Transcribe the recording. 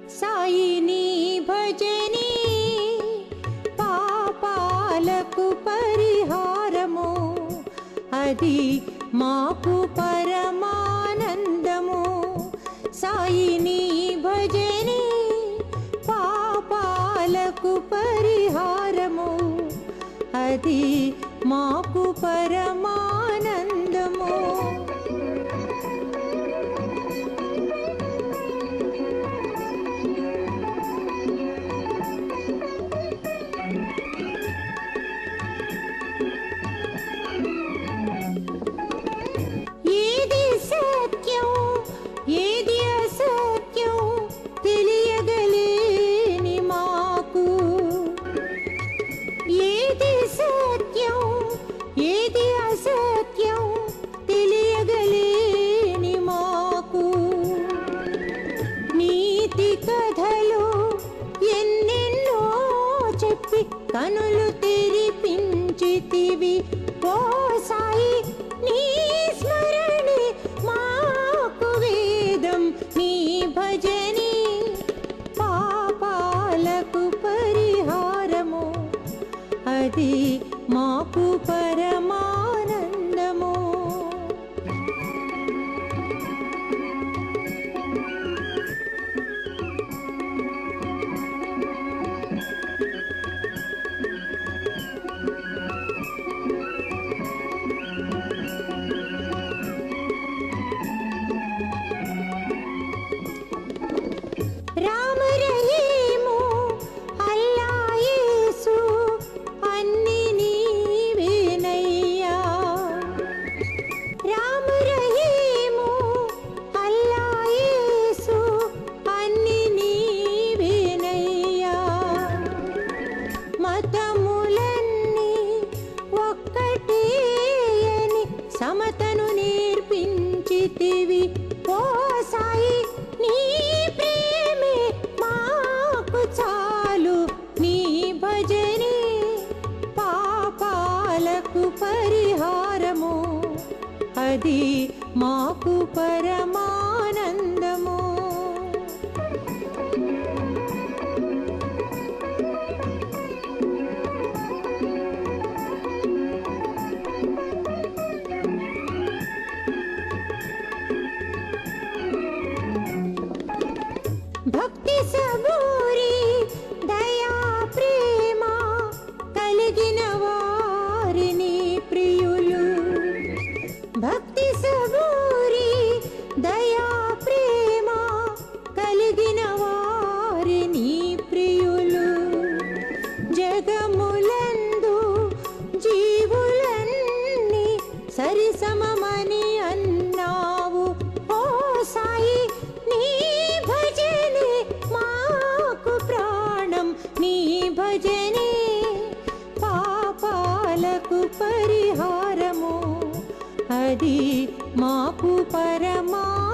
సాయి నీ భజని పాపాలకు పరిహారము అది మాకు పరమానందము సాయి నీ భజని పాపాలకు పరిహారము అది మాకు పరమానందము ఏది సత్యం ఏది అసత్యం తెలియగలేని మాకు ఏది సత్యం ఏది అసత్యం తెలియగలేని మాకు నీతి కథలు ఎన్నెన్నో చెప్పి కనులు తెరిపించితివి ఓ సాయి నీ స్మరణి మాకు వేదం నీ భజని పాపాలకు పరిహారము అది మాకు పరమానందము రామ రహీము అల్లా యేసు అన్ని నీవేనయ్యా రామ రహీము అల్లా యేసు అన్ని నీవేనయ్యా మతములన్నీ ఒక్కటే అని సమతను నేర్పించితివి ఓ సాయి నీ ప్రేమే మాకు చాలు నీ భజని పాపాలకు పరిహారము అది మాకు పరమానందము భక్తి సబూరి దయా ప్రేమ కలిగిన వారిని ప్రియులు భక్తి సబూరి దయా ప్రేమ కలిగిన వారిని ప్రియులు జగములందు జీవులన్నీ సరిసమమని అన్నావు ఓ సాయి నీ భజనే మాకు ప్రాణం నీ భజనే పాపాలకు పరిహారము అది మాకు పరమా